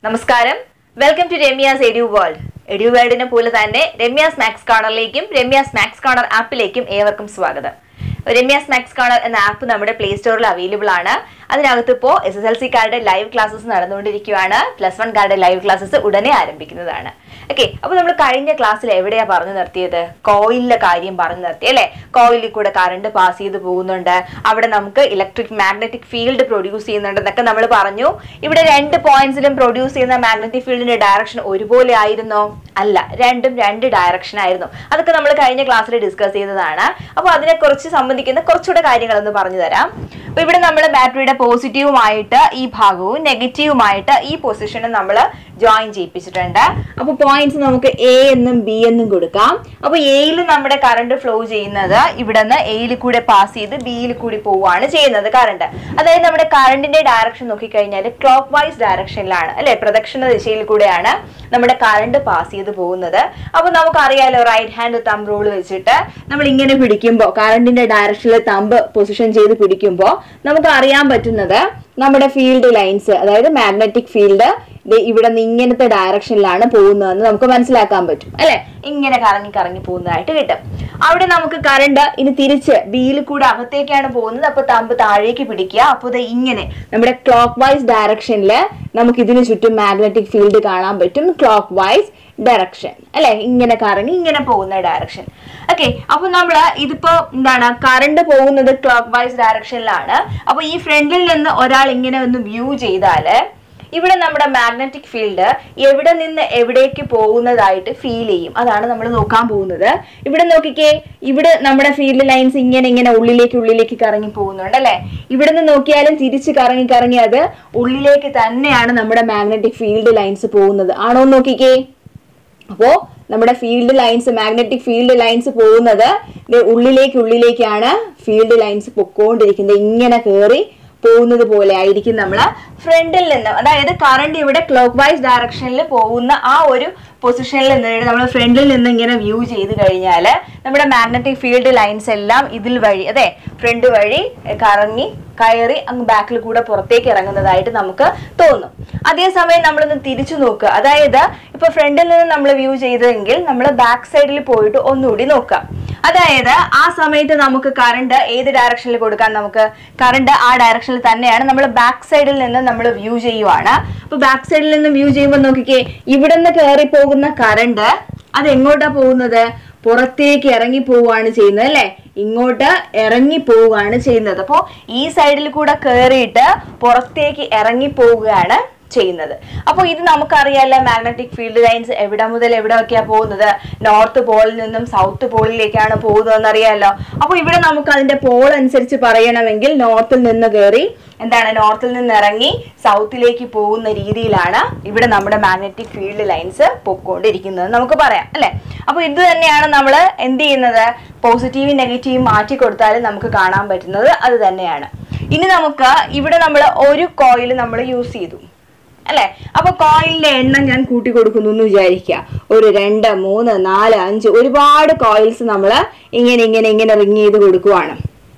നമസ്കാരം welcome to Ramya's edu world edu വേൾഡിനെ പോലെ തന്നെ രമ്യാസ് മാക്സ് കോർണറിലേക്കും രമ്യാസ് മാക്സ് കോർണർ ആപ്പിലേക്കും ഏവർക്കും സ്വാഗതം രമ്യാസ് മാക്സ് കോർണർ എന്ന ആപ്പ് നമ്മുടെ പ്ലേ സ്റ്റോറിൽ അവൈലബിൾ ആണ് അതിനകത്ത് ഇപ്പോൾ എസ് എസ് എൽ സിക്കാരുടെ ലൈവ് ക്ലാസ്സസ് നടന്നുകൊണ്ടിരിക്കുകയാണ് പ്ലസ് വൺ കാരുടെ ലൈവ് ക്ലാസ്സസ് ഉടനെ ആരംഭിക്കുന്നതാണ് ഓക്കെ അപ്പോൾ നമ്മൾ കഴിഞ്ഞ ക്ലാസ്സിൽ എവിടെയാ പറഞ്ഞു നിർത്തിയത് കോയിലിന്റെ കാര്യം പറഞ്ഞു നിർത്തി അല്ലേ കോയിലിൽ കൂടെ കറണ്ട് പാസ് ചെയ്ത് പോകുന്നുണ്ട് അവിടെ നമുക്ക് ഇലക്ട്രിക് മാഗ്നറ്റിക് ഫീൽഡ് പ്രൊഡ്യൂസ് ചെയ്യുന്നുണ്ട് എന്നൊക്കെ നമ്മൾ പറഞ്ഞു ഇവിടെ രണ്ട് പോയിന്റ്സിലും പ്രൊഡ്യൂസ് ചെയ്യുന്ന മാഗ്നറ്റിക് ഫീൽഡിന്റെ ഡയറക്ഷൻ ഒരുപോലെ ആയിരുന്നോ അല്ല രണ്ടും രണ്ട് ഡയറക്ഷൻ ആയിരുന്നു അതൊക്കെ നമ്മൾ കഴിഞ്ഞ ക്ലാസ്സിൽ ഡിസ്കസ് ചെയ്തതാണ് അപ്പോൾ അതിനെക്കുറിച്ച് സംബന്ധിക്കുന്ന കുറച്ചുകൂടെ കാര്യങ്ങളൊന്ന് പറഞ്ഞു തരാം അപ്പൊ ഇവിടെ നമ്മൾ ബാറ്ററിയുടെ പോസിറ്റീവുമായിട്ട് ഈ ഭാഗവും നെഗറ്റീവുമായിട്ട് ഈ പൊസിഷനും നമ്മൾ ജോയിൻ ചെയ്യിപ്പിച്ചിട്ടുണ്ട് അപ്പൊ പോയിന്റ്സ് നമുക്ക് എ എന്നും ബി എന്നും കൊടുക്കാം അപ്പൊ എയിൽ നമ്മുടെ കറണ്ട് ഫ്ലോ ചെയ്യുന്നത് ഇവിടെ നിന്ന് എയിൽ കൂടെ പാസ് ചെയ്ത് ബിയിൽ കൂടി പോവുകയാണ് ചെയ്യുന്നത് കറണ്ട് അതായത് നമ്മുടെ കറണ്ടിന്റെ ഡയറക്ഷൻ നോക്കിക്കഴിഞ്ഞാൽ ക്ലോക്ക് വൈസ് ഡയറക്ഷനിലാണ് അല്ലെ പ്രദക്ഷിണ ദിശയിൽ കൂടെയാണ് നമ്മുടെ കറണ്ട് പാസ് ചെയ്ത് പോകുന്നത് അപ്പൊ നമുക്കറിയാലോ റൈറ്റ് ഹാൻഡ് തമ്പ് റൂൾ വെച്ചിട്ട് നമ്മൾ ഇങ്ങനെ പിടിക്കുമ്പോൾ കറണ്ടിന്റെ ഡയറക്ഷനിൽ തമ്പ് പൊസിഷൻ ചെയ്ത് പിടിക്കുമ്പോൾ നമുക്ക് അറിയാൻ പറ്റുന്നത് നമ്മുടെ ഫീൽഡ് ലൈൻസ് അതായത് മാഗ്നറ്റിക് ഫീൽഡ് ഇവിടെ നിന്ന് ഇങ്ങനത്തെ ഡയറക്ഷനിലാണ് പോകുന്നതെന്ന് നമുക്ക് മനസ്സിലാക്കാൻ പറ്റും അല്ലെ ഇങ്ങനെ കറങ്ങി കറങ്ങി പോകുന്നതായിട്ട് കിട്ടും അവിടെ നമുക്ക് കറണ്ട് ഇനി തിരിച്ച് ബിയിൽ കൂടെ അകത്തേക്കാണ് പോകുന്നത് അപ്പൊ തമ്പ് താഴേക്ക് പിടിക്കുക അപ്പോൾ ഇത് ഇങ്ങനെ നമ്മുടെ ക്ലോക്ക് വൈസ് ഡയറക്ഷനിൽ നമുക്ക് ഇതിനു ചുറ്റും മാഗ്നറ്റിക് ഫീൽഡ് കാണാൻ പറ്റും ക്ലോക്ക് വൈസ് ഡയറക്ഷൻ അല്ലെ ഇങ്ങനെ കറങ്ങി ഇങ്ങനെ പോകുന്ന ഡയറക്ഷൻ ഓക്കെ അപ്പൊ നമ്മൾ ഇതിപ്പോ എന്താണ് കറണ്ട് പോകുന്നത് ക്ലോക്ക് വൈസ് ഡയറക്ഷനിലാണ് അപ്പൊ ഈ ഫ്രണ്ടിൽ നിന്ന് ഒരാൾ ഇങ്ങനെ ഒന്ന് വ്യൂ ചെയ്താല് ഇവിടെ നമ്മുടെ മാഗ്നറ്റിക് ഫീൽഡ് എവിടെ നിന്ന് എവിടേക്ക് പോകുന്നതായിട്ട് ഫീൽ ചെയ്യും അതാണ് നമ്മൾ നോക്കാൻ പോകുന്നത് ഇവിടെ നോക്കിക്കേ ഇവിടെ നമ്മുടെ ഫീൽഡ് ലൈൻസ് ഇങ്ങനെ ഇങ്ങനെ ഉള്ളിലേക്ക് ഉള്ളിലേക്ക് കറങ്ങി പോകുന്നുണ്ട് അല്ലെ ഇവിടെ നിന്ന് നോക്കിയാലും തിരിച്ച് കറങ്ങി കറങ്ങി അത് ഉള്ളിലേക്ക് തന്നെയാണ് നമ്മുടെ മാഗ്നറ്റിക് ഫീൽഡ് ലൈൻസ് പോകുന്നത് ആണോ എന്ന് നോക്കിക്കേ അപ്പോ നമ്മുടെ field lines magnetic field lines പോകുന്നത് ദേ ഉള്ളിലേക്ക് ഉള്ളിലേക്കാണ് ഫീൽഡ് ലൈൻസ് പൊക്കോണ്ടിരിക്കുന്നത് ഇങ്ങനെ കയറി പോകുന്നത് പോലെ ആയിരിക്കും നമ്മൾ ഫ്രണ്ടിൽ നിന്ന് അതായത് കറണ്ട് ഇവിടെ ക്ലോക്ക് വൈസ് ഡയറക്ഷനിൽ പോകുന്ന ആ ഒരു പൊസിഷനിൽ നിന്ന് നമ്മൾ ഫ്രണ്ടിൽ നിന്ന് ഇങ്ങനെ വ്യൂ ചെയ്ത് കഴിഞ്ഞാൽ നമ്മുടെ മാഗ്നറ്റിക് ഫീൽഡ് ലൈൻസ് എല്ലാം ഇതിൽ വഴി അതെ ഫ്രണ്ട് വഴി കറങ്ങി കയറി അങ്ങ് ബാക്കിൽ കൂടെ പുറത്തേക്ക് ഇറങ്ങുന്നതായിട്ട് നമുക്ക് തോന്നും അതേസമയം നമ്മളൊന്ന് തിരിച്ചു നോക്കുക അതായത് ഇപ്പൊ ഫ്രണ്ടിൽ നിന്ന് നമ്മൾ വ്യൂ ചെയ്തെങ്കിൽ നമ്മൾ ബാക്ക് സൈഡിൽ പോയിട്ട് ഒന്നുകൂടി നോക്കാം അതായത് ആ സമയത്ത് നമുക്ക് കറണ്ട് ഏത് ഡയറക്ഷനിൽ കൊടുക്കാൻ നമുക്ക് കറണ്ട് ആ ഡയറക്ഷനിൽ തന്നെയാണ് നമ്മൾ ബാക്ക് സൈഡിൽ നിന്ന് നമ്മൾ വ്യൂ ചെയ്യുവാണ് അപ്പൊ ബാക്ക് സൈഡിൽ നിന്ന് വ്യൂ ചെയ്യുമ്പോൾ നോക്കിക്കേ ഇവിടെ നിന്ന് കയറി പോകുന്ന കറണ്ട് അത് എങ്ങോട്ടാ പോകുന്നത് പുറത്തേക്ക് ഇറങ്ങി പോവുകയാണ് ചെയ്യുന്നത് അല്ലെ ഇങ്ങോട്ട് ഇറങ്ങി പോവുകയാണ് ചെയ്യുന്നത് അപ്പോൾ ഈ സൈഡിൽ കൂടെ കയറിയിട്ട് പുറത്തേക്ക് ഇറങ്ങി പോവുകയാണ് ചെയ്യുന്നത് അപ്പോൾ ഇത് നമുക്കറിയാലോ മാഗ്നറ്റിക് ഫീൽഡ് ലൈൻസ് എവിടെ മുതൽ എവിടെയൊക്കെയാ പോകുന്നത് നോർത്ത് പോളിൽ നിന്നും സൗത്ത് പോളിലേക്കാണ് പോകുന്നതെന്ന് അറിയാലോ അപ്പോൾ ഇവിടെ നമുക്ക് അതിന്റെ പോൾ അനുസരിച്ച് പറയണമെങ്കിൽ നോർത്തിൽ നിന്ന് കയറി എന്താണ് നോർത്തിൽ നിന്ന് ഇറങ്ങി സൗത്തിലേക്ക് പോകുന്ന രീതിയിലാണ് ഇവിടെ നമ്മുടെ മാഗ്നറ്റിക് ഫീൽഡ് ലൈൻസ് പൊക്കോണ്ടിരിക്കുന്നത് നമുക്ക് പറയാം അല്ലെ അപ്പൊ ഇത് തന്നെയാണ് നമ്മൾ എന്ത് ചെയ്യുന്നത് പോസിറ്റീവും നെഗറ്റീവും മാറ്റി കൊടുത്താലും നമുക്ക് കാണാൻ പറ്റുന്നത് അത് തന്നെയാണ് ഇനി നമുക്ക് ഇവിടെ നമ്മൾ ഒരു കോയിൽ നമ്മൾ യൂസ് ചെയ്തു അല്ലെ അപ്പൊ കോയിലിന്റെ എണ്ണം ഞാൻ കൂട്ടി കൊടുക്കുന്നു എന്ന് വിചാരിക്കുക ഒരു രണ്ട് മൂന്ന് നാല് അഞ്ച് ഒരുപാട് കോയിൽസ് നമ്മൾ ഇങ്ങനെ ഇങ്ങനെ ഇങ്ങനെ റിങ് ചെയ്ത് കൊടുക്കുവാണ്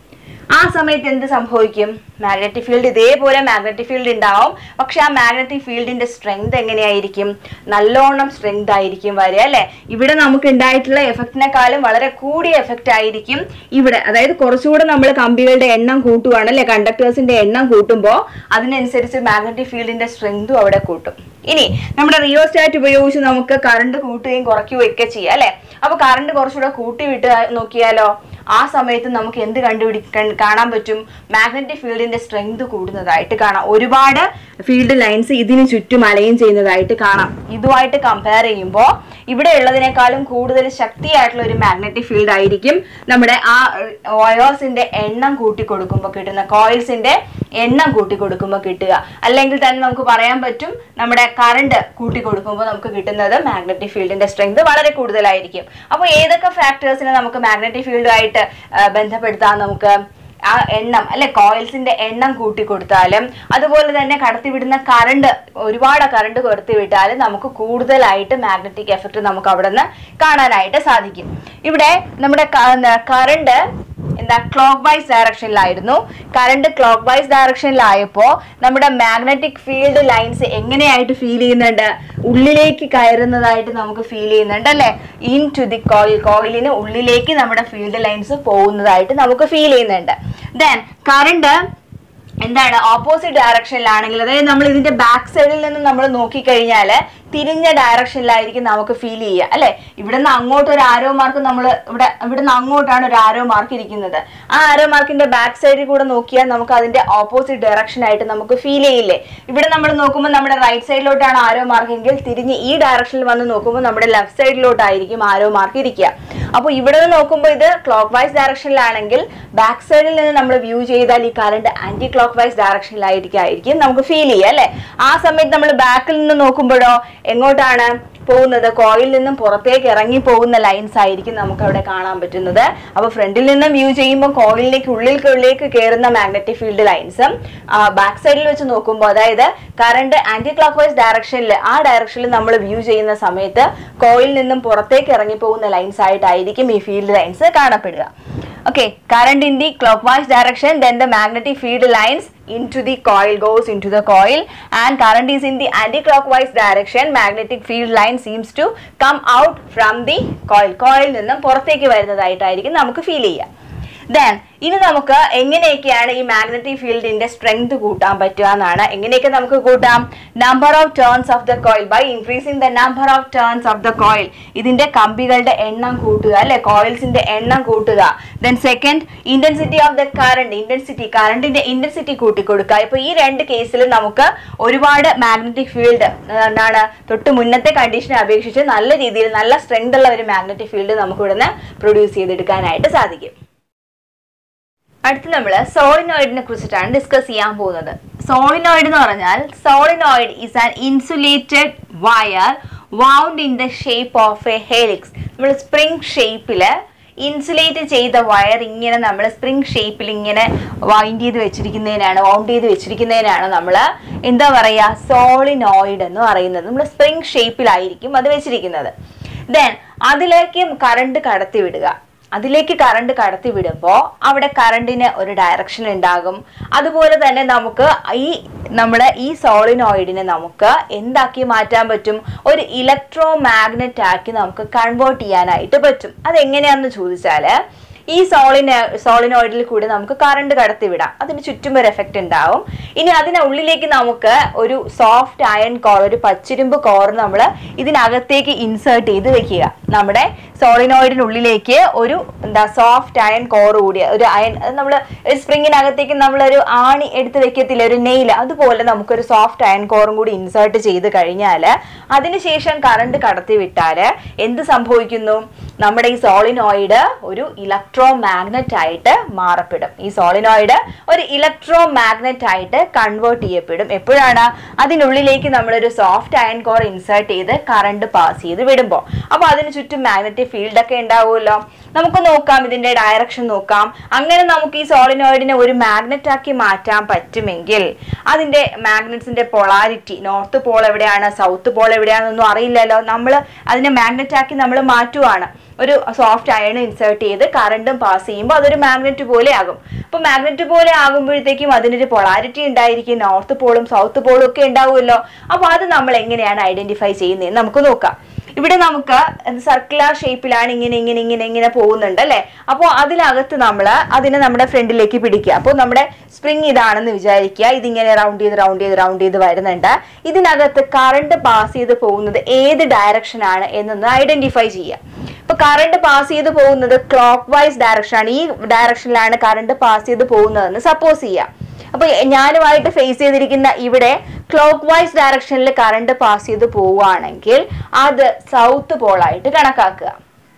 ആ സമയത്ത് എന്ത് സംഭവിക്കും മാഗ്നറ്റിക് ഫീൽഡ് ഇതേപോലെ മാഗ്നറ്റിക് ഫീൽഡ് ഉണ്ടാവും പക്ഷെ ആ മാഗ്നറ്റിക് ഫീൽഡിന്റെ സ്ട്രെങ്ത് എങ്ങനെയായിരിക്കും നല്ലോണം സ്ട്രെങ്ത് ആയിരിക്കും വരിക അല്ലെ ഇവിടെ നമുക്ക് ഉണ്ടായിട്ടുള്ള എഫക്റ്റിനെക്കാളും വളരെ കൂടിയ എഫക്റ്റ് ആയിരിക്കും ഇവിടെ അതായത് കുറച്ചുകൂടെ നമ്മൾ കമ്പികളുടെ എണ്ണം കൂട്ടുവാണ് അല്ലെ കണ്ടക്ടേഴ്സിന്റെ എണ്ണം കൂട്ടുമ്പോൾ അതിനനുസരിച്ച് മാഗ്നറ്റിക് ഫീൽഡിന്റെ സ്ട്രെങ്തും അവിടെ കൂട്ടും ഇനി നമ്മുടെ റിയോസ്റ്റാറ്റ് ഉപയോഗിച്ച് നമുക്ക് കറണ്ട് കൂട്ടുകയും കുറയ്ക്കുകയും ഒക്കെ ചെയ്യാം അല്ലെ അപ്പൊ കറണ്ട് കുറച്ചുകൂടെ കൂട്ടി വിട്ട് നോക്കിയാലോ ആ സമയത്ത് നമുക്ക് എന്ത് കണ്ടുപിടിക്കാൻ കാണാൻ പറ്റും മാഗ്നറ്റിക് ഫീൽഡിന്റെ സ്ട്രെങ്ത് കൂടുന്നതായിട്ട് കാണാം ഒരുപാട് ഫീൽഡ് ലൈൻസ് ഇതിന് ചുറ്റും അലയും ചെയ്യുന്നതായിട്ട് കാണാം ഇതുമായിട്ട് കമ്പയർ ചെയ്യുമ്പോൾ ഇവിടെ ഉള്ളതിനേക്കാളും കൂടുതൽ ശക്തിയായിട്ടുള്ള ഒരു മാഗ്നറ്റിക് ഫീൽഡ് ആയിരിക്കും നമ്മുടെ ആ വയേഴ്സിന്റെ എണ്ണം കൂട്ടി കൊടുക്കുമ്പോൾ കിട്ടുന്ന കോയിൽസിന്റെ എണ്ണം കൂട്ടി കൊടുക്കുമ്പോൾ കിട്ടുക അല്ലെങ്കിൽ തന്നെ നമുക്ക് പറയാൻ പറ്റും നമ്മുടെ കറണ്ട് കൂട്ടി കൊടുക്കുമ്പോൾ നമുക്ക് കിട്ടുന്നത് മാഗ്നറ്റിക് ഫീൽഡിന്റെ സ്ട്രെങ്ത് വളരെ കൂടുതലായിരിക്കും അപ്പോൾ ഏതൊക്കെ ഫാക്ടേഴ്സിനെ നമുക്ക് മാഗ്നറ്റിക് ഫീൽഡുമായിട്ട് ബന്ധപ്പെടുത്താം നമുക്ക് ആ എണ്ണം അല്ലെ കോയിൽസിന്റെ എണ്ണം കൂട്ടി കൊടുത്താലും അതുപോലെ തന്നെ കടത്തിവിടുന്ന കറണ്ട് ഒരുപാട് കറണ്ട് കൊടുത്തിവിട്ടാലും നമുക്ക് കൂടുതലായിട്ട് മാഗ്നറ്റിക് എഫക്റ്റ് നമുക്ക് അവിടെ നിന്ന് കാണാനായിട്ട് സാധിക്കും ഇവിടെ നമ്മുടെ കറണ്ട് എന്താ ക്ലോക്ക് വൈസ് ഡയറക്ഷനിലായിരുന്നു കറണ്ട് ക്ലോക്ക് വൈസ് ഡയറക്ഷനിലായപ്പോ നമ്മുടെ മാഗ്നറ്റിക് ഫീൽഡ് ലൈൻസ് എങ്ങനെയായിട്ട് ഫീൽ ചെയ്യുന്നുണ്ട് ഉള്ളിലേക്ക് കയറുന്നതായിട്ട് നമുക്ക് ഫീൽ ചെയ്യുന്നുണ്ട് അല്ലെ ഇൻ ടു ദി കോയിൽ കോയിലിന് ഉള്ളിലേക്ക് നമ്മുടെ ഫീൽഡ് ലൈൻസ് പോകുന്നതായിട്ട് നമുക്ക് ഫീൽ ചെയ്യുന്നുണ്ട് ദെൻ കറണ്ട് എന്താണ് ഓപ്പോസിറ്റ് ഡയറക്ഷനിലാണെങ്കിൽ അതായത് നമ്മൾ ഇതിന്റെ ബാക്ക് സൈഡിൽ നിന്ന് നമ്മൾ നോക്കിക്കഴിഞ്ഞാൽ തിരിഞ്ഞ ഡയറക്ഷനിലായിരിക്കും നമുക്ക് ഫീൽ ചെയ്യുക അല്ലെ ഇവിടെ നിന്ന് അങ്ങോട്ട് ഒരു ആരോ മാർക്ക് നമ്മൾ ഇവിടെ ഇവിടെ നിന്ന് അങ്ങോട്ടാണ് ഒരു ആരോ മാർക്ക് ഇരിക്കുന്നത് ആ ആരോ മാർക്കിന്റെ ബാക്ക് സൈഡിൽ കൂടെ നോക്കിയാൽ നമുക്ക് അതിന്റെ ഓപ്പോസിറ്റ് ഡയറക്ഷൻ ആയിട്ട് നമുക്ക് ഫീൽ ചെയ്യില്ലേ ഇവിടെ നമ്മൾ നോക്കുമ്പോൾ നമ്മുടെ റൈറ്റ് സൈഡിലോട്ടാണ് ആരോ മാർക്ക് എങ്കിൽ തിരിഞ്ഞ് ഈ ഡയറക്ഷനിൽ വന്ന് നോക്കുമ്പോൾ നമ്മുടെ ലെഫ്റ്റ് സൈഡിലോട്ടായിരിക്കും ആരോ മാർക്ക് ഇരിക്കുക അപ്പോൾ ഇവിടെ നിന്ന് നോക്കുമ്പോൾ ഇത് ക്ലോക്ക് വൈസ് ഡയറക്ഷനിലാണെങ്കിൽ ബാക്ക് സൈഡിൽ നിന്ന് നമ്മൾ വ്യൂ ചെയ്താൽ ഈ കറണ്ട് ആന്റി ക്ലോക്ക് വൈസ് ഡയറക്ഷനിലായിരിക്കും നമുക്ക് ഫീൽ ചെയ്യുക അല്ലെ ആ സമയത്ത് നമ്മൾ ബാക്കിൽ നിന്ന് നോക്കുമ്പോഴോ എങ്ങോട്ടാണ് പോകുന്നത് കോയിൽ നിന്നും പുറത്തേക്ക് ഇറങ്ങി പോകുന്ന ലൈൻസ് ആയിരിക്കും നമുക്ക് അവിടെ കാണാൻ പറ്റുന്നത് അപ്പോൾ ഫ്രണ്ടിൽ നിന്നും വ്യൂ ചെയ്യുമ്പോൾ കോയിലിലേക്ക് ഉള്ളിലേക്കുള്ളിലേക്ക് കയറുന്ന മാഗ്നറ്റിക് ഫീൽഡ് ലൈൻസും ബാക്ക് സൈഡിൽ വെച്ച് നോക്കുമ്പോൾ അതായത് കറണ്ട് ആന്റി ക്ലോക്ക് വൈസ് ഡയറക്ഷനിൽ ആ ഡയറക്ഷനിൽ നമ്മൾ വ്യൂ ചെയ്യുന്ന സമയത്ത് കോയിൽ നിന്നും പുറത്തേക്ക് ഇറങ്ങി പോകുന്ന ലൈൻസ് ആയിട്ടായിരിക്കും ഈ ഫീൽഡ് ലൈൻസ് കാണപ്പെടുക okay current in the clockwise direction then the magnetic field lines into the coil goes into the coil and current is in the anti-clockwise direction magnetic field line seems to come out from the coil coil നിന്നും പുറത്തേക്ക് വരുന്നതായിട്ടായിരിക്കും നമുക്ക് feel ചെയ്യുക then ഇനി നമുക്ക് എങ്ങനെയൊക്കെയാണ് ഈ magnetic ഫീൽഡിന്റെ strength കൂട്ടാൻ പറ്റുക എന്നാണ് എങ്ങനെയൊക്കെ നമുക്ക് കൂട്ടാം number of turns of the coil by increasing the number of turns of the coil ഇതിന്റെ കമ്പികളുടെ എണ്ണം കൂട്ടുക അല്ലെ കോയിൽസിന്റെ എണ്ണം കൂട്ടുക then second intensity of the current intensity കറണ്ടിന്റെ ഇന്റൻസിറ്റി കൂട്ടിക്കൊടുക്കുക ഇപ്പൊ ഈ രണ്ട് കേസിലും നമുക്ക് ഒരുപാട് മാഗ്നറ്റിക് ഫീൽഡ് എന്താണ് തൊട്ട് മുന്നത്തെ കണ്ടീഷനെ അപേക്ഷിച്ച് നല്ല രീതിയിൽ നല്ല സ്ട്രെങ്ത് ഉള്ള ഒരു മാഗ്നറ്റിക് ഫീൽഡ് നമുക്ക് ഇവിടുന്ന് പ്രൊഡ്യൂസ് ചെയ്തെടുക്കാനായിട്ട് സാധിക്കും അടുത്ത് നമ്മൾ സോളിനോയിഡിനെ കുറിച്ചിട്ടാണ് ഡിസ്കസ് ചെയ്യാൻ പോകുന്നത് സോളിനോയിഡ് എന്ന് പറഞ്ഞാൽ solenoid is an insulated wire wound in the shape of a helix നമ്മൾ സ്പ്രിംഗ് ഷേപ്പിൽ ഇൻസുലേറ്റ് ചെയ്ത വയർ ഇങ്ങനെ നമ്മൾ സ്പ്രിംഗ് ഷേപ്പിൽ ഇങ്ങനെ വൈൻഡ് ചെയ്ത് വെച്ചിരിക്കുന്നതിനാണ് വൗണ്ട് ചെയ്ത് വെച്ചിരിക്കുന്നതിനാണ് നമ്മൾ എന്താ പറയുക സോളിനോയിഡ് എന്ന് പറയുന്നത് നമ്മൾ സ്പ്രിംഗ് ഷേപ്പിലായിരിക്കും അത് വെച്ചിരിക്കുന്നത് ദെൻ അതിലേക്ക് കറണ്ട് കടത്തി വിടുക അതിലേക്ക് കറണ്ട് കടത്തി വിടുമ്പോൾ അവിടെ കറണ്ടിന് ഒരു ഡയറക്ഷൻ ഉണ്ടാകും അതുപോലെ തന്നെ നമുക്ക് ഈ നമ്മുടെ ഈ സോളിനോയിഡിനെ നമുക്ക് എന്താക്കി മാറ്റാൻ പറ്റും ഒരു ഇലക്ട്രോ മാഗ്നറ്റ് ആക്കി നമുക്ക് കൺവേർട്ട് ചെയ്യാനായിട്ട് പറ്റും അതെങ്ങനെയാണെന്ന് ചോദിച്ചാൽ ഈ സോളിന സോളിനോയിഡിൽ കൂടി നമുക്ക് കറണ്ട് കടത്തിവിടാം അതിന് ചുറ്റും ഒരു എഫക്റ്റ് ഉണ്ടാവും ഇനി അതിനുള്ളിലേക്ക് നമുക്ക് ഒരു സോഫ്റ്റ് അയൺ കോർ ഒരു പച്ചിരുമ്പ് കോർ നമ്മൾ ഇതിനകത്തേക്ക് ഇൻസേർട്ട് ചെയ്ത് വെക്കുക നമ്മുടെ സോളിനോയിഡിനുള്ളിലേക്ക് ഒരു എന്താ സോഫ്റ്റ് അയൺ കോർ കൂടി ഒരു അയൺ നമ്മൾ സ്പ്രിങ്ങിനകത്തേക്ക് നമ്മളൊരു ആണി എടുത്ത് വെക്കത്തില്ല ഒരു നെയിൽ അതുപോലെ നമുക്കൊരു സോഫ്റ്റ് അയൺ കോറും കൂടി ഇൻസേർട്ട് ചെയ്ത് കഴിഞ്ഞാൽ അതിനുശേഷം കറണ്ട് കടത്തി വിട്ടാൽ എന്ത് സംഭവിക്കുന്നു നമ്മുടെ ഈ സോളിനോയിഡ് ഒരു ഇലക്ട്രോ മാഗ്നറ്റ് ആയിട്ട് മാറപ്പെടും ഈ സോളിനോയിഡ് ഒരു ഇലക്ട്രോ മാഗ്നറ്റ് ആയിട്ട് കൺവേർട്ട് ചെയ്യപ്പെടും എപ്പോഴാണ് അതിനുള്ളിലേക്ക് നമ്മളൊരു സോഫ്റ്റ് അയൺ കോർ ഇൻസേർട്ട് ചെയ്ത് കറണ്ട് പാസ് ചെയ്ത് വിടുമ്പോൾ അപ്പോൾ അതിന് ചുറ്റും മാഗ്നറ്റിക് ഫീൽഡ് ഒക്കെ ഉണ്ടാവുമല്ലോ നമുക്ക് നോക്കാം ഇതിന്റെ ഡയറക്ഷൻ നോക്കാം അങ്ങനെ നമുക്ക് ഈ സോളിനോയിഡിനെ ഒരു മാഗ്നറ്റ് ആക്കി മാറ്റാൻ പറ്റുമെങ്കിൽ അതിന്റെ മാഗ്നറ്റ്സിന്റെ പൊളാരിറ്റി നോർത്ത് പോൾ എവിടെയാണ് സൗത്ത് പോൾ എവിടെയാണെന്നൊന്നും അറിയില്ലല്ലോ നമ്മൾ അതിനെ മാഗ്നറ്റ് ആക്കി നമ്മൾ മാറ്റുവാണ് ഒരു സോഫ്റ്റ് അയൺ ഇൻസേർട്ട് ചെയ്ത് കറണ്ടും പാസ് ചെയ്യുമ്പോൾ അതൊരു മാഗ്നറ്റ് പോലെ ആകും അപ്പോൾ മാഗ്നറ്റ് പോലെ ആകുമ്പോഴത്തേക്കും അതിനൊരു പൊളാരിറ്റി ഉണ്ടായിരിക്കും നോർത്ത് പോളും സൗത്ത് പോളും ഒക്കെ ഉണ്ടാവുമല്ലോ അപ്പോൾ അത് നമ്മൾ എങ്ങനെയാണ് ഐഡന്റിഫൈ ചെയ്യുന്നതെന്ന് നമുക്ക് നോക്കാം ഇവിടെ നമുക്ക് സർക്കുലർ ഷേപ്പിലാണ് ഇങ്ങനെ ഇങ്ങനെ ഇങ്ങനെ ഇങ്ങനെ പോകുന്നുണ്ട് അല്ലെ അപ്പോൾ അതിനകത്ത് നമ്മൾ അതിനെ നമ്മുടെ ഫ്രണ്ടിലേക്ക് പിടിക്കുക അപ്പോൾ നമ്മുടെ സ്പ്രിങ് ഇതാണെന്ന് വിചാരിക്കുക ഇതിങ്ങനെ റൗണ്ട് ചെയ്ത് റൗണ്ട് ചെയ്ത് റൗണ്ട് ചെയ്ത് വരുന്നുണ്ട് ഇതിനകത്ത് കറണ്ട് പാസ് ചെയ്ത് പോകുന്നത് ഏത് ഡയറക്ഷൻ ആണ് എന്നൊന്ന് ഐഡന്റിഫൈ ചെയ്യുക ഇപ്പൊ കറണ്ട് പാസ് ചെയ്ത് പോകുന്നത് ക്ലോക്ക് വൈസ് ഡയറക്ഷൻ ആണ് ഈ ഡയറക്ഷനിലാണ് കറണ്ട് പാസ് ചെയ്ത് പോകുന്നതെന്ന് സപ്പോസ് ചെയ്യാം അപ്പൊ ഞാനുമായിട്ട് ഫേസ് ചെയ്തിരിക്കുന്ന ഇവിടെ ക്ലോക്ക് വൈസ് ഡയറക്ഷനിൽ കറണ്ട് പാസ് ചെയ്ത് പോവുകയാണെങ്കിൽ അത് സൗത്ത് പോളായിട്ട് കണക്കാക്കുക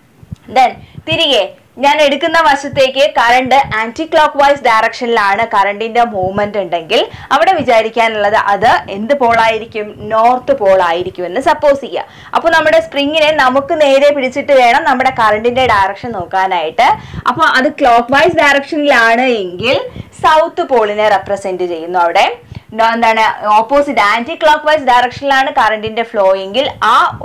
ദെൻ തിരികെ ഞാൻ എടുക്കുന്ന വശത്തേക്ക് കറണ്ട് ആന്റി ക്ലോക്ക് വൈസ് ഡയറക്ഷനിലാണ് കറണ്ടിന്റെ മൂവ്മെന്റ് ഉണ്ടെങ്കിൽ അവിടെ വിചാരിക്കാനുള്ളത് അത് എന്ത് പോളായിരിക്കും നോർത്ത് പോളായിരിക്കും എന്ന് സപ്പോസ് ചെയ്യുക അപ്പോൾ നമ്മുടെ സ്പ്രിങ്ങിനെ നമുക്ക് നേരെ പിടിച്ചിട്ട് വേണം നമ്മുടെ കറണ്ടിന്റെ ഡയറക്ഷൻ നോക്കാനായിട്ട് അപ്പോൾ അത് ക്ലോക്ക് വൈസ് ഡയറക്ഷനിലാണ് എങ്കിൽ സൗത്ത് പോളിനെ റെപ്രസെന്റ് ചെയ്യുന്നു അവിടെ എന്താണ് ഓപ്പോസിറ്റ് ആന്റി ക്ലോക്ക് വൈസ് ഡയറക്ഷനിലാണ് കറണ്ടിന്റെ ഫ്ലോ എങ്കിൽ ആ ഒരു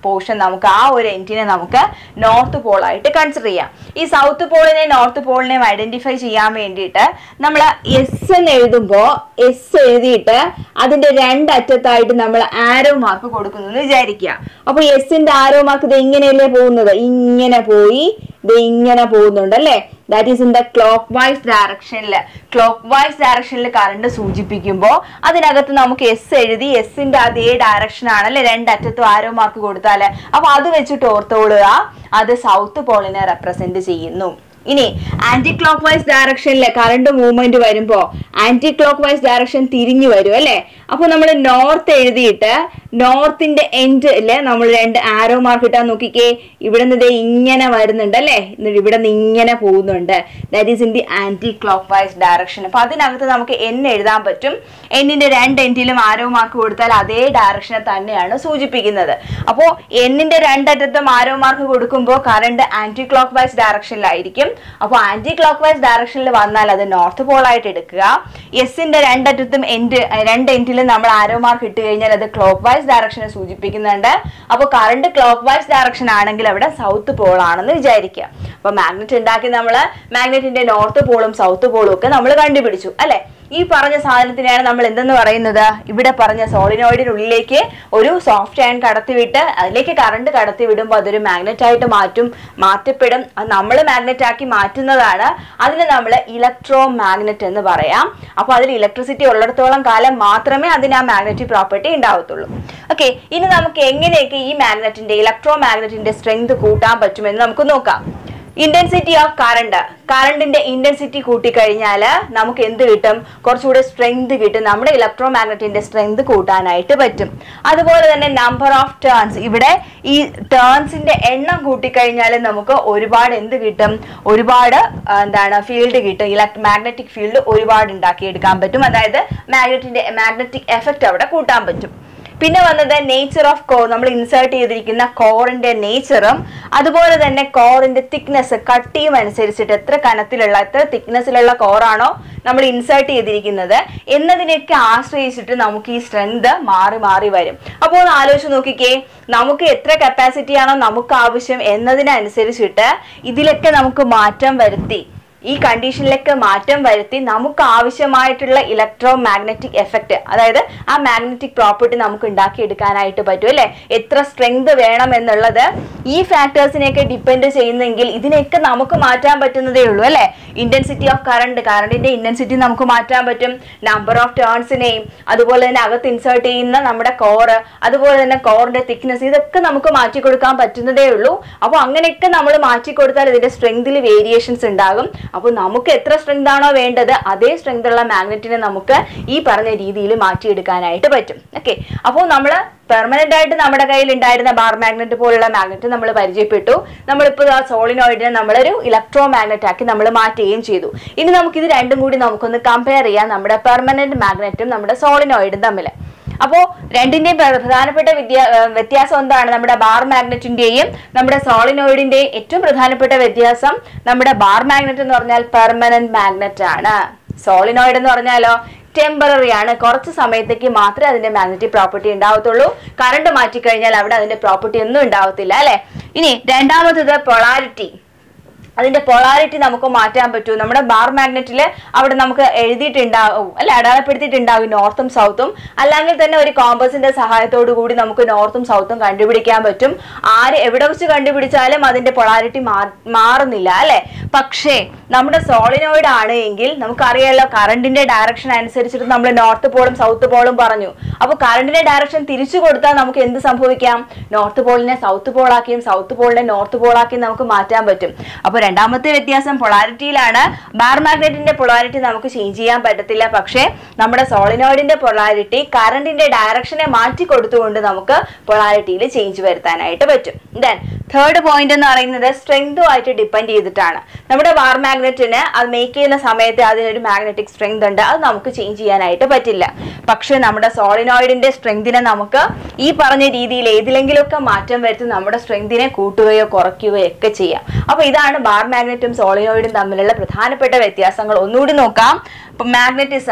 പോർഷൻ നമുക്ക് ആ ഒരു എൻഡിനെ നമുക്ക് നോർത്ത് പോളായിട്ട് കൺസിഡർ ചെയ്യാം ഈ സൗത്ത് പോളിനെയും നോർത്ത് പോളിനെയും ഐഡന്റിഫൈ ചെയ്യാൻ വേണ്ടിയിട്ട് നമ്മൾ എസ് എന്ന് എഴുതുമ്പോൾ എസ് എഴുതിയിട്ട് അതിന്റെ രണ്ടറ്റത്തായിട്ട് നമ്മൾ ആരോ മാർക്ക് കൊടുക്കുന്നു എന്ന് വിചാരിക്കുക അപ്പൊ എസിന്റെ ആരോ മാർക്ക് ഇത് ഇങ്ങനെയല്ലേ പോകുന്നത് ഇങ്ങനെ പോയി ഇത് ഇങ്ങനെ പോകുന്നുണ്ട് അല്ലേ that is in the clock vice ഡയറക്ഷനിൽ ക്ലോക്ക് വൈസ് ഡയറക്ഷനിൽ കറണ്ട് സൂചിപ്പിക്കുമ്പോൾ അതിനകത്ത് നമുക്ക് എസ് എഴുതി എസിന്റെ അതേ ഡയറക്ഷൻ ആണല്ലേ രണ്ടറ്റത്തും ആരോ മാർക്ക് കൊടുത്താല് അപ്പൊ അത് വെച്ചിട്ട് ഓർത്തോളുക അത് സൗത്ത് പോളിനെ റെപ്രസെന്റ് ചെയ്യുന്നു ഇനി ആന്റി ക്ലോക്ക് വൈസ് ഡയറക്ഷനിൽ കറണ്ട് മൂവ്മെന്റ് വരുമ്പോ ആന്റി ക്ലോക്ക് വൈസ് ഡയറക്ഷൻ തിരിഞ്ഞു വരും അല്ലെ അപ്പൊ നമ്മൾ നോർത്ത് എഴുതിയിട്ട് നോർത്തിന്റെ എൻഡില് നമ്മൾ രണ്ട് ആരോ മാർക്ക് ഇട്ടാൻ നോക്കിക്കേ ഇവിടെ നിന്ന് ദേ ഇങ്ങനെ വരുന്നുണ്ട് അല്ലെ എന്നിട്ട് ഇവിടെ നിന്ന് ഇങ്ങനെ പോകുന്നുണ്ട് that is in the anticlockwise direction അപ്പൊ അതിനകത്ത് നമുക്ക് എൻ എഴുതാൻ പറ്റും എന്നിന്റെ രണ്ട് എൻഡിലും ആരോ മാർക്ക് കൊടുത്താൽ അതേ ഡയറക്ഷനെ തന്നെയാണ് സൂചിപ്പിക്കുന്നത് അപ്പോൾ എന്നിന്റെ രണ്ടറ്റത്തും ആരോ മാർക്ക് കൊടുക്കുമ്പോൾ കറണ്ട് ആന്റി ക്ലോക്ക് വൈസ് ഡയറക്ഷനിലായിരിക്കും അപ്പോൾ ആന്റി ക്ലോക്ക് വൈസ് ഡയറക്ഷനിൽ വന്നാൽ അത് നോർത്ത് പോൾ ആയിട്ട് എടുക്കുക എസിന്റെ രണ്ടറ്റത്തും എൻഡ് രണ്ട് എൻഡിലും നമ്മൾ ആരോ മാർക്ക് ഇട്ട് കഴിഞ്ഞാൽ അത് ക്ലോക്ക് വൈസ് ഡയറക്ഷനെ സൂചിപ്പിക്കുന്നുണ്ട് അപ്പോൾ കറണ്ട് ക്ലോക്ക് വൈസ് ഡയറക്ഷൻ ആണെങ്കിൽ അവിടെ സൗത്ത് പോൾ ആണെന്ന് വിചാരിക്കുക അപ്പൊ മാഗ്നറ്റ് ഉണ്ടാക്കി നമ്മൾ മാഗ്നറ്റിന്റെ നോർത്ത് പോളും സൗത്ത് പോളും ഒക്കെ നമ്മൾ കണ്ടുപിടിച്ചു അല്ലെ ഈ പറഞ്ഞ സാധനത്തിനെയാണ് നമ്മൾ എന്തെന്ന് പറയുന്നത് ഇവിടെ പറഞ്ഞ സോളിനോയിഡിനുള്ളിലേക്ക് ഒരു സോഫ്റ്റ് അയൺ കടത്തിവിട്ട് അതിലേക്ക് കറണ്ട് കടത്തി വിടുമ്പോൾ അതൊരു മാഗ്നറ്റ് ആയിട്ട് മാറ്റും മാറ്റപ്പെടും അത് നമ്മൾ മാഗ്നറ്റ് ആക്കി മാറ്റുന്നതാണ് അതിന് നമ്മൾ ഇലക്ട്രോ മാഗ്നറ്റ് എന്ന് പറയാം അപ്പോൾ അതിൽ ഇലക്ട്രിസിറ്റി ഉള്ളിടത്തോളം കാലം മാത്രമേ അതിന് ആ മാഗ്നറ്റിക് പ്രോപ്പർട്ടി ഉണ്ടാവത്തുള്ളൂ ഓക്കെ ഇനി നമുക്ക് എങ്ങനെയൊക്കെ ഈ മാഗ്നറ്റിന്റെ ഇലക്ട്രോ മാഗ്നറ്റിന്റെ സ്ട്രെങ്ത് കൂട്ടാൻ പറ്റുമെന്ന് നമുക്ക് നോക്കാം ഇന്റൻസിറ്റി ഓഫ് കറണ്ട് കറണ്ടിന്റെ ഇന്റൻസിറ്റി കൂട്ടിക്കഴിഞ്ഞാൽ നമുക്ക് എന്ത് കിട്ടും കുറച്ചുകൂടെ സ്ട്രെങ്ത് കിട്ടും നമ്മുടെ ഇലക്ട്രോ മാഗ്നറ്റിന്റെ സ്ട്രെങ്ത് കൂട്ടാനായിട്ട് പറ്റും അതുപോലെ തന്നെ നമ്പർ ഓഫ് ടേൺസ് ഇവിടെ ഈ ടേൺസിന്റെ എണ്ണം കൂട്ടിക്കഴിഞ്ഞാൽ നമുക്ക് ഒരുപാട് എന്ത് കിട്ടും ഒരുപാട് ആ, എന്താണ് ഫീൽഡ് കിട്ടും ഇലക്ട്രോ മാഗ്നറ്റിക് ഫീൽഡ് ഒരുപാട് ഉണ്ടാക്കിയെടുക്കാൻ പറ്റും അതായത് മാഗ്നറ്റിന്റെ മാഗ്നറ്റിക് എഫക്റ്റ് അവിടെ കൂട്ടാൻ പറ്റും പിന്നെ വന്നത് നേച്ചർ ഓഫ് കോർ നമ്മൾ ഇൻസേർട്ട് ചെയ്തിരിക്കുന്ന കോറിന്റെ നേച്ചറും അതുപോലെ തന്നെ കോറിന്റെ തിക്നെസ് കട്ടിയും അനുസരിച്ചിട്ട് എത്ര കനത്തിലുള്ള എത്ര തിക്നെസ്സിലുള്ള കോറാണോ നമ്മൾ ഇൻസേർട്ട് ചെയ്തിരിക്കുന്നത് എന്നതിനെയൊക്കെ ആശ്രയിച്ചിട്ട് നമുക്ക് ഈ സ്ട്രെങ്ത് മാറി മാറി വരും അപ്പോൾ ഒന്ന് ആലോചിച്ച് നോക്കിക്കേ നമുക്ക് എത്ര കപ്പാസിറ്റി ആണോ നമുക്ക് ആവശ്യം എന്നതിനനുസരിച്ചിട്ട് ഇതിലൊക്കെ നമുക്ക് മാറ്റം വരുത്തി ഈ കണ്ടീഷനിലേക്ക് മാറ്റം വരുത്തി നമുക്ക് ആവശ്യമായിട്ടുള്ള ഇലക്ട്രോ മാഗ്നറ്റിക് എഫക്റ്റ് അതായത് ആ മാഗ്നറ്റിക് പ്രോപ്പർട്ടി നമുക്ക് ഉണ്ടാക്കിയെടുക്കാനായിട്ട് പറ്റും അല്ലെ എത്ര സ്ട്രെങ്ത് വേണം എന്നുള്ളത് ഈ ഫാക്ടേഴ്സിനെയൊക്കെ ഡിപ്പെൻഡ് ചെയ്യുന്നെങ്കിൽ ഇതിനെയൊക്കെ നമുക്ക് മാറ്റാൻ പറ്റുന്നതേ ഉള്ളൂ അല്ലെ ഇന്റൻസിറ്റി ഓഫ് കറണ്ട് കറണ്ടിന്റെ ഇന്റൻസിറ്റി നമുക്ക് മാറ്റാൻ പറ്റും നമ്പർ ഓഫ് ടേൺസിനെയും അതുപോലെ തന്നെ അകത്ത് ഇൻസേർട്ട് ചെയ്യുന്ന നമ്മുടെ കോറ് അതുപോലെ തന്നെ കോറിന്റെ തിക്നെസ് ഇതൊക്കെ നമുക്ക് മാറ്റി കൊടുക്കാൻ പറ്റുന്നതേ ഉള്ളൂ അപ്പോൾ അങ്ങനെയൊക്കെ നമ്മൾ മാറ്റി കൊടുത്താൽ ഇതിന്റെ സ്ട്രെങ്തിൽ വേരിയേഷൻസ് ഉണ്ടാകും അപ്പോൾ നമുക്ക് എത്ര സ്ട്രെങ്ത് ആണോ വേണ്ടത് അതേ സ്ട്രെങ്ത് ഉള്ള മാഗ്നറ്റിനെ നമുക്ക് ഈ പറഞ്ഞ രീതിയിൽ മാറ്റിയെടുക്കാനായിട്ട് പറ്റും ഓക്കെ അപ്പോൾ നമ്മൾ പെർമനന്റ് ആയിട്ട് നമ്മുടെ കയ്യിൽ ഉണ്ടായിരുന്ന ബാർ മാഗ്നറ്റ് പോലുള്ള മാഗ്നറ്റ് നമ്മൾ പരിചയപ്പെട്ടു നമ്മളിപ്പോൾ ആ സോളിനോയിഡിനെ നമ്മളൊരു ഇലക്ട്രോ മാഗ്നറ്റ് ആക്കി നമ്മൾ മാറ്റുകയും ചെയ്തു ഇനി നമുക്ക് ഇത് രണ്ടും കൂടി നമുക്കൊന്ന് കമ്പയർ ചെയ്യാം നമ്മുടെ പെർമനന്റ് മാഗ്നറ്റും നമ്മുടെ സോളിനോയിഡും തമ്മിൽ അപ്പോ രണ്ടിന്റെയും പ്ര- പ്രധാനപ്പെട്ട വിദ്യ ഏർ വ്യത്യാസം എന്താണ് നമ്മുടെ ബാർ മാഗ്നറ്റിന്റെയും നമ്മുടെ സോളിനോയിഡിന്റെയും ഏറ്റവും പ്രധാനപ്പെട്ട വ്യത്യാസം നമ്മുടെ ബാർ മാഗ്നറ്റ് എന്ന് പറഞ്ഞാൽ പെർമനന്റ് മാഗ്നറ്റ് ആണ് സോളിനോയിഡ് എന്ന് പറഞ്ഞാലോ ടെമ്പററി ആണ് കുറച്ച് സമയത്തേക്ക് മാത്രമേ അതിന്റെ മാഗ്നറ്റിക് പ്രോപ്പർട്ടി ഉണ്ടാവത്തുള്ളൂ കറണ്ട് മാറ്റിക്കഴിഞ്ഞാൽ അവിടെ അതിന്റെ പ്രോപ്പർട്ടി ഒന്നും ഉണ്ടാവത്തില്ല അല്ലെ ഇനി രണ്ടാമത്തത് പൊളാരിറ്റി അതിന്റെ പൊളാരിറ്റി നമുക്ക് മാറ്റാൻ പറ്റൂ നമ്മുടെ ബാർ മാഗ്നറ്റിൽ അവിടെ നമുക്ക് എഴുതിയിട്ടുണ്ടാവും അല്ലെ അടയാളപ്പെടുത്തിയിട്ടുണ്ടാവും നോർത്തും സൗത്തും അല്ലെങ്കിൽ തന്നെ ഒരു കോമ്പസിന്റെ സഹായത്തോടു കൂടി നമുക്ക് നോർത്തും സൗത്തും കണ്ടുപിടിക്കാൻ പറ്റും ആര് എവിടെ വെച്ച് കണ്ടുപിടിച്ചാലും അതിന്റെ പൊളാരിറ്റി മാറുന്നില്ല അല്ലെ പക്ഷേ നമ്മുടെ സോളിനോയിഡ് ആണ് എങ്കിൽ നമുക്കറിയാലോ കറണ്ടിന്റെ ഡയറക്ഷൻ അനുസരിച്ചിട്ട് നമ്മൾ നോർത്ത് പോളും സൗത്ത് പോളും പറഞ്ഞു അപ്പോൾ കറണ്ടിന്റെ ഡയറക്ഷൻ തിരിച്ചു കൊടുത്താൽ നമുക്ക് എന്ത് സംഭവിക്കാം നോർത്ത് പോളിനെ സൗത്ത് പോളാക്കിയും സൗത്ത് പോളിനെ നോർത്ത് പോളാക്കിയും നമുക്ക് മാറ്റാൻ പറ്റും അപ്പോൾ രണ്ടാമത്തെ വ്യത്യാസം പൊളാരിറ്റിയിലാണ് ബാർ മാഗ്നറ്റിന്റെ പൊളാരിറ്റി നമുക്ക് ചേഞ്ച് ചെയ്യാൻ പറ്റത്തില്ല പക്ഷേ നമ്മുടെ സോളിനോയിഡിന്റെ പൊളാരിറ്റി കറണ്ടിന്റെ ഡയറക്ഷനെ മാറ്റി കൊടുത്തുകൊണ്ട് നമുക്ക് പൊളാരിറ്റിയിൽ ചേഞ്ച് വരുത്താനായിട്ട് പറ്റും ദെൻ തേർഡ് പോയിന്റ് എന്ന് പറയുന്നത് സ്ട്രെങ്തുമായിട്ട് ഡിപ്പെൻഡ് ചെയ്തിട്ടാണ് നമ്മുടെ ബാർ മാഗ്നറ്റിന് അത് മേക്ക് ചെയ്യുന്ന സമയത്ത് അതിനൊരു മാഗ്നറ്റിക് സ്ട്രെങ്ത് ഉണ്ട് അത് നമുക്ക് ചേഞ്ച് ചെയ്യാനായിട്ട് പറ്റില്ല പക്ഷേ നമ്മുടെ സോളിനോയിഡിന്റെ സ്ട്രെങ്തിനെ നമുക്ക് ഈ പറഞ്ഞ രീതിയിൽ ഏതിലെങ്കിലുമൊക്കെ മാറ്റം വരുത്തി നമ്മുടെ സ്ട്രെങ്തിനെ കൂട്ടുകയോ കുറയ്ക്കുകയോ ഒക്കെ ചെയ്യാം അപ്പൊ ഇതാണ് ബാർ മാഗ്നറ്റും സോളിനോയിഡും തമ്മിലുള്ള പ്രധാനപ്പെട്ട വ്യത്യാസങ്ങൾ ഒന്നുകൂടി നോക്കാം ഇപ്പൊ മാഗ്നറ്റിസം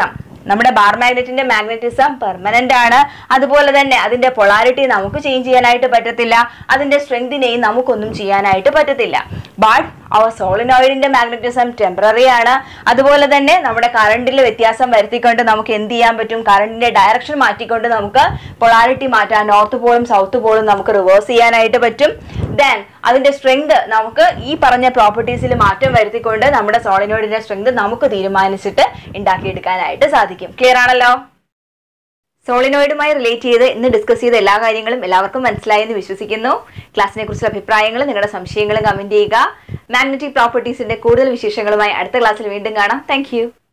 നമ്മുടെ ബാർ മാഗ്നറ്റിന്റെ മാഗ്നറ്റിസം പെർമനന്റ് ആണ് അതുപോലെ തന്നെ അതിന്റെ പൊളാരിറ്റി നമുക്ക് ചേഞ്ച് ചെയ്യാനായിട്ട് പറ്റത്തില്ല അതിന്റെ സ്ട്രെങ്തിനെയും നമുക്കൊന്നും ചെയ്യാനായിട്ട് പറ്റത്തില്ല ബട്ട് അവർ സോളിനോയിഡിന്റെ മാഗ്നറ്റിസം ടെമ്പററി ആണ് അതുപോലെ തന്നെ നമ്മുടെ കറണ്ടിൽ വ്യത്യാസം വരുത്തിക്കൊണ്ട് നമുക്ക് എന്ത് ചെയ്യാൻ പറ്റും കറണ്ടിന്റെ ഡയറക്ഷൻ മാറ്റിക്കൊണ്ട് നമുക്ക് പൊളാരിറ്റി മാറ്റാൻ നോർത്ത് പോളും സൗത്ത് പോളും നമുക്ക് റിവേഴ്സ് ചെയ്യാനായിട്ട് പറ്റും ദെൻ അതിന്റെ സ്ട്രെങ്ത് നമുക്ക് ഈ പറഞ്ഞ പ്രോപ്പർട്ടീസിൽ മാറ്റം വരുത്തിക്കൊണ്ട് നമ്മുടെ സോളിനോയിഡിന്റെ സ്ട്രെങ്ത് നമുക്ക് തീരുമാനിച്ചിട്ട് ഉണ്ടാക്കിയെടുക്കാനായിട്ട് സാധിക്കും ക്ലിയർ ആണല്ലോ സോളിനോയിഡുമായി റിലേറ്റ് ചെയ്ത് ഇന്ന് ഡിസ്കസ് ചെയ്ത എല്ലാ കാര്യങ്ങളും എല്ലാവർക്കും മനസ്സിലായി എന്ന് വിശ്വസിക്കുന്നു ക്ലാസ്സിനെ കുറിച്ചുള്ള അഭിപ്രായങ്ങളും നിങ്ങളുടെ സംശയങ്ങളും കമന്റ് ചെയ്യുക മാഗ്നറ്റിക് പ്രോപ്പർട്ടീസിന്റെ കൂടുതൽ വിശേഷങ്ങളുമായി അടുത്ത ക്ലാസ്സിൽ വീണ്ടും കാണാം താങ്ക്